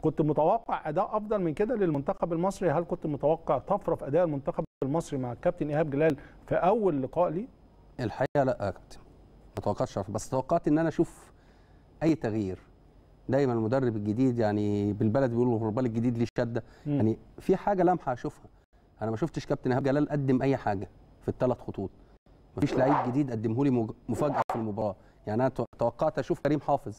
كنت متوقع اداء افضل من كده للمنتخب المصري هل كنت متوقع طفره في اداء المنتخب المصري مع الكابتن ايهاب جلال في اول لقاء ليه الحقيقه لا يا كابتن ما توقعتش بس توقعت ان انا اشوف اي تغيير دايما المدرب الجديد يعني بالبلد بيقولوا الغربال الجديد ليه شده مم. يعني في حاجه لمحه اشوفها انا ما شفتش كابتن ايهاب جلال قدم اي حاجه في الثلاث خطوط مفيش لعيب جديد قدمه لي مج- مفاجاه في المباراه يعني انا تو- توقعت اشوف كريم حافظ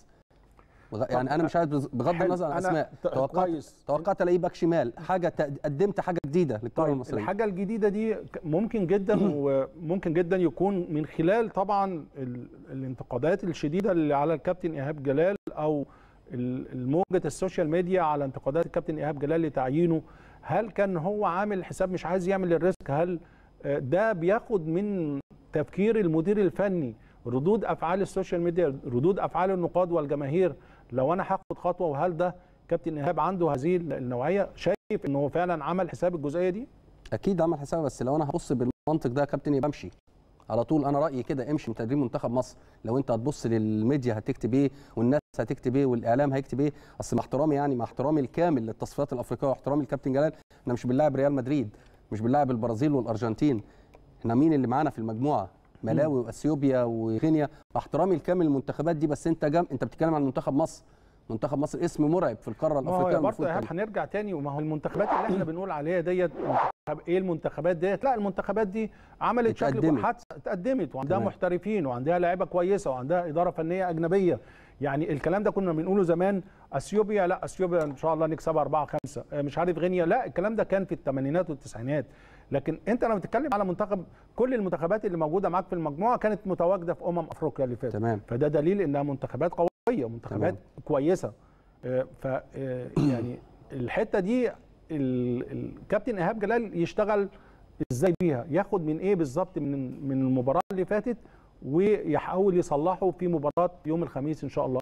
بغ- يعني انا مش عارف بز- بغض حلو. النظر عن أنا الاسماء ت- توقعت كويس. توقعت الاقيه باك شمال حاجه تق- قدمت حاجه جديده للكره طيب المصريه الحاجه الجديده دي ك- ممكن جدا وممكن جدا يكون من خلال طبعا ال- الانتقادات الشديده اللي على الكابتن ايهاب جلال او ال- الموجه السوشيال ميديا على انتقادات الكابتن ايهاب جلال لتعيينه هل كان هو عامل حساب مش عايز يعمل الريسك هل آه، ده بياخد من تفكير المدير الفني ردود افعال السوشيال ميديا ردود افعال النقاد والجماهير لو انا هاخد خطوه وهل ده كابتن ايهاب عنده هذه النوعيه شايف ان هو فعلا عمل حساب الجزئيه دي اكيد عمل حساب بس لو انا هبص بالمنطق ده يا كابتن يبقى امشي على طول انا رايي كده امشي من تدريب منتخب مصر لو انت هتبص للميديا هتكتب ايه والناس هتكتب ايه والاعلام هيكتب ايه اصل مع احترامي يعني مع احترامي الكامل للتصفيات الافريقيه واحترامي الكابتن جلال احنا مش بنلاعب ريال مدريد مش بنلاعب البرازيل والارجنتين احنا مين اللي معانا في المجموعه ملاوي واثيوبيا وغينيا مع احترامي الكامل للمنتخبات دي بس انت جم... انت بتتكلم عن منتخب مصر منتخب مصر اسم مرعب في القاره ما هو الافريقيه برضه المفروض يا إيهاب كان- هنرجع تاني وما هو المنتخبات اللي احنا بنقول عليها ديت منتخب ايه المنتخبات ديت لا المنتخبات دي عملت شكل اتقدمت. حتى اتقدمت وعندها تمام. محترفين وعندها لعيبه كويسه وعندها اداره فنيه اجنبيه يعني الكلام ده كنا بنقوله زمان اثيوبيا لا اثيوبيا ان شاء الله نكسبها 4 5 مش عارف غينيا لا الكلام ده كان في الثمانينات والتسعينات لكن انت لما بتتكلم على منتخب كل المنتخبات اللي موجوده معاك في المجموعه كانت متواجده في امم افريقيا اللي فاتت تمام فده دليل انها منتخبات قويه منتخبات تمام. كويسه آه، ف آه، يعني الحته دي ال- الكابتن ايهاب جلال يشتغل ازاي بيها ياخد من ايه بالظبط من من المباراه اللي فاتت ويحاول يصلحه في مباراه يوم الخميس ان شاء الله